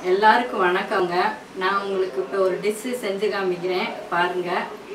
எல்லாருக்கும் வணக்கங்க நான் உங்களுக்கு இப்போ ஒரு டிஷ்ஷு செஞ்சு காமிக்கிறேன் பாருங்க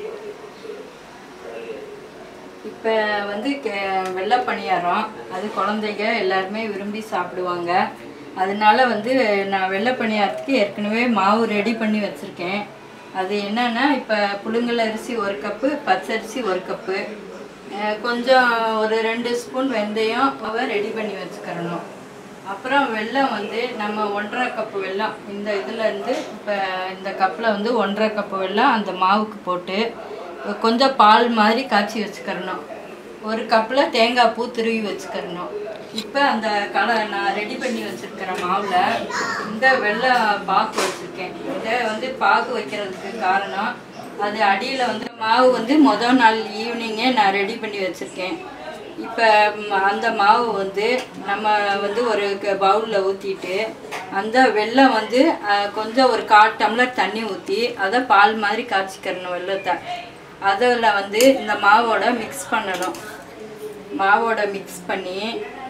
இப்போ வந்து கே வெள்ளை பணியாரம் அது குழந்தைங்க எல்லாருமே விரும்பி சாப்பிடுவாங்க அதனால வந்து நான் வெள்ளை பணியாரத்துக்கு ஏற்கனவே மாவு ரெடி பண்ணி வச்சுருக்கேன் அது என்னன்னா இப்போ புழுங்கல் அரிசி ஒரு கப்பு பச்சரிசி ஒரு கப்பு அஹ் கொஞ்சம் ஒரு ரெண்டு ஸ்பூன் வெந்தயம் அவ ரெடி பண்ணி வச்சுக்கிறணும் அப்புறம் வெல்லம் வந்து நம்ம ஒன்றரை கப்பு வெல்லம் இந்த இதில் இருந்து இப்போ இந்த கப்பில் வந்து ஒன்றரை கப்பு வெல்லம் அந்த மாவுக்கு போட்டு கொஞ்சம் பால் மாதிரி காய்ச்சி வச்சுக்கிறணும் ஒரு கப்பில் தேங்காய் பூ துருவி வச்சுக்கிறணும் இப்போ அந்த கலை நான் ரெடி பண்ணி வச்சுருக்கிற மாவில் இந்த வெள்ளை பாக்கு வச்சுருக்கேன் இதை வந்து பாகு வைக்கிறதுக்கு காரணம் அது அடியில் வந்து மாவு வந்து மொதல் நாள் ஈவினிங்கே நான் ரெடி பண்ணி வச்சுருக்கேன் இப்போ அந்த மாவு வந்து நம்ம வந்து ஒரு பவுலில் ஊற்றிட்டு அந்த வெல்லம் வந்து அஹ், கொஞ்சம் ஒரு கால் டம்ளர் தண்ணி ஊற்றி அதை பால் மாதிரி காய்ச்சிக்கிறணும் வெல்லத்தை அதில் வந்து இந்த மாவோட மிக்ஸ் பண்ணணும் மாவோட மிக்ஸ் பண்ணி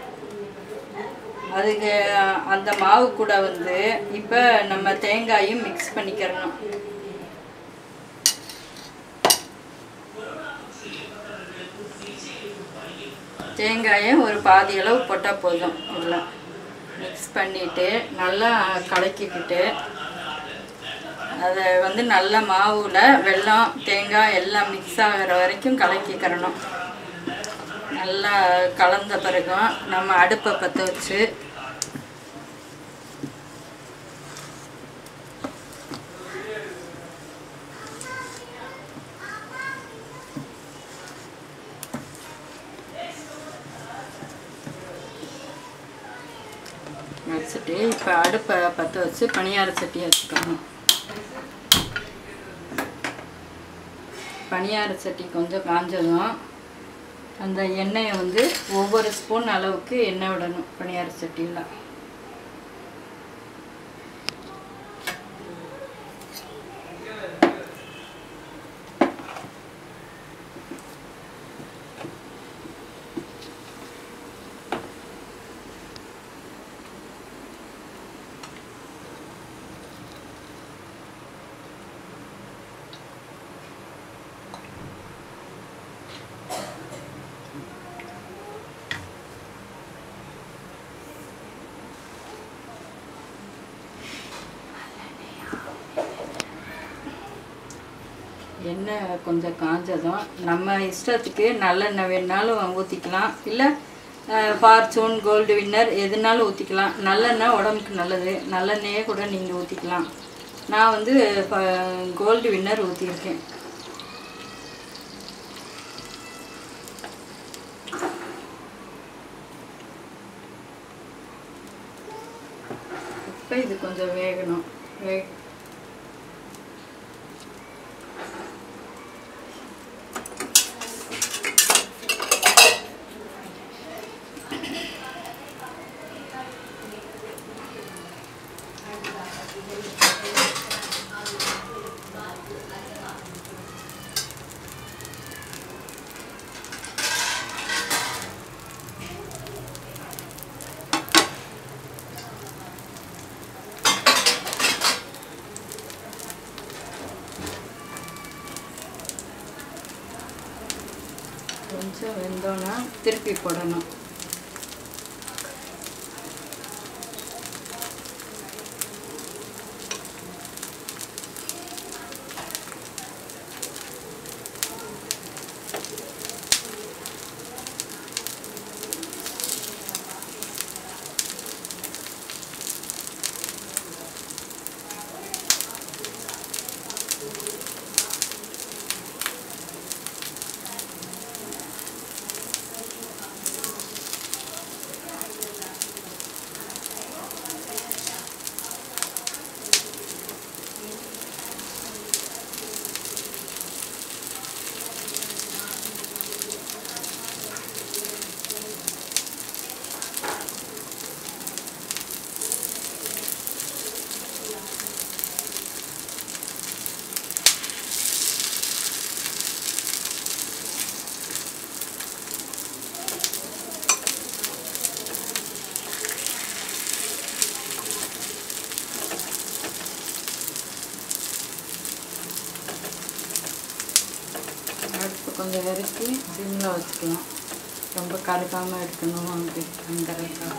அதுக்கு அந்த மாவு கூட வந்து இப்போ நம்ம தேங்காயும் மிக்ஸ் பண்ணிக்கிறணும் தேங்காயை ஒரு பாதி அளவு போட்டால் போதும் இதில் மிக்ஸ் பண்ணிவிட்டு நல்லா கலக்கிக்கிட்டு அதை வந்து நல்ல மாவில் வெல்லம் தேங்காய் எல்லாம் மிக்ஸ் ஆகிற வரைக்கும் கலக்கிக்கிறணும் நல்லா கலந்த பிறகும் நம்ம அடுப்பை பற்ற வச்சு வச்சுட்டு இப்போ அடுப்பை பற்ற வச்சு பணியார சட்டி வச்சுக்கணும் பணியார சட்டி கொஞ்சம் காஞ்சதும் அந்த எண்ணெயை வந்து ஒவ்வொரு ஸ்பூன் அளவுக்கு எண்ணெய் விடணும் பணியார சட்டியில் எண்ணெய் கொஞ்சம் காஞ்சதும் நம்ம இஷ்டத்துக்கு நல்லெண்ணெய் வேணாலும் ஊற்றிக்கலாம் இல்லை ஃபார்ச்சூன் கோல்டு வின்னர் எதுனாலும் ஊற்றிக்கலாம் நல்லெண்ணெய் உடம்புக்கு நல்லது நல்லெண்ணெயே கூட நீங்கள் ஊற்றிக்கலாம் நான் வந்து கோல்டு வின்னர் ஊற்றிருக்கேன் இப்போ இது கொஞ்சம் வேகணும் வே கொஞ்சம் வெந்தோன்னா திருப்பி போடணும் அதை இறக்கி சிம்மில் வச்சுக்கலாம் ரொம்ப கருகாமல் இருக்கணும் அப்படி அந்தறதுக்காக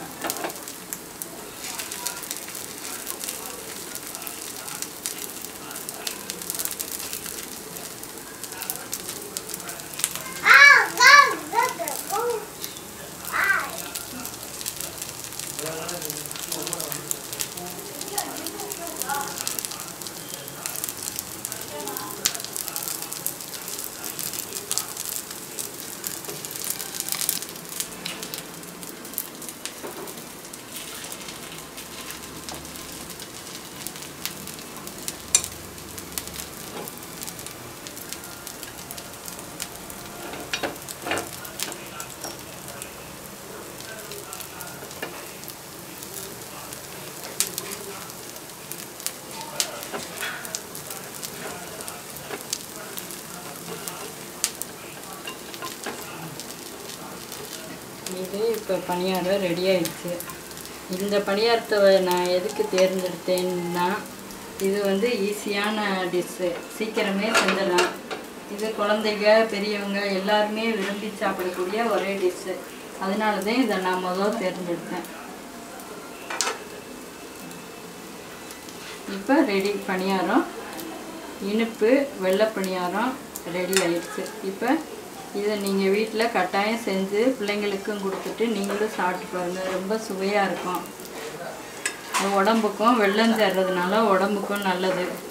இது இப்போ பணியாரம் ரெடி ஆயிடுச்சு இந்த பணியாரத்தை வ- நான் எதுக்கு தேர்ந்தெடுத்தேன்னா இது வந்து ஈஸியான டிஷ்ஷு சீக்கிரமே செஞ்சிடலாம் இது குழந்தைங்க பெரியவங்க எல்லாருமே விரும்பி சாப்பிடக்கூடிய ஒரே டிஷ்ஷு அதனால தான் இதை நான் முதல் தேர்ந்தெடுத்தேன் இப்போ ரெடி பணியாரம் இனிப்பு வெள்ளை பணியாரம் ரெடி ஆயிடுச்சு இப்போ இதை நீங்கள் வீட்டில் கட்டாயம் செஞ்சு பிள்ளைங்களுக்கும் கொடுத்துட்டு நீங்களும் சாப்பிட்டு பாருங்கள் ரொம்ப சுவையாக இருக்கும் அது உடம்புக்கும் வெள்ளம் சேர்றதுனால உடம்புக்கும் நல்லது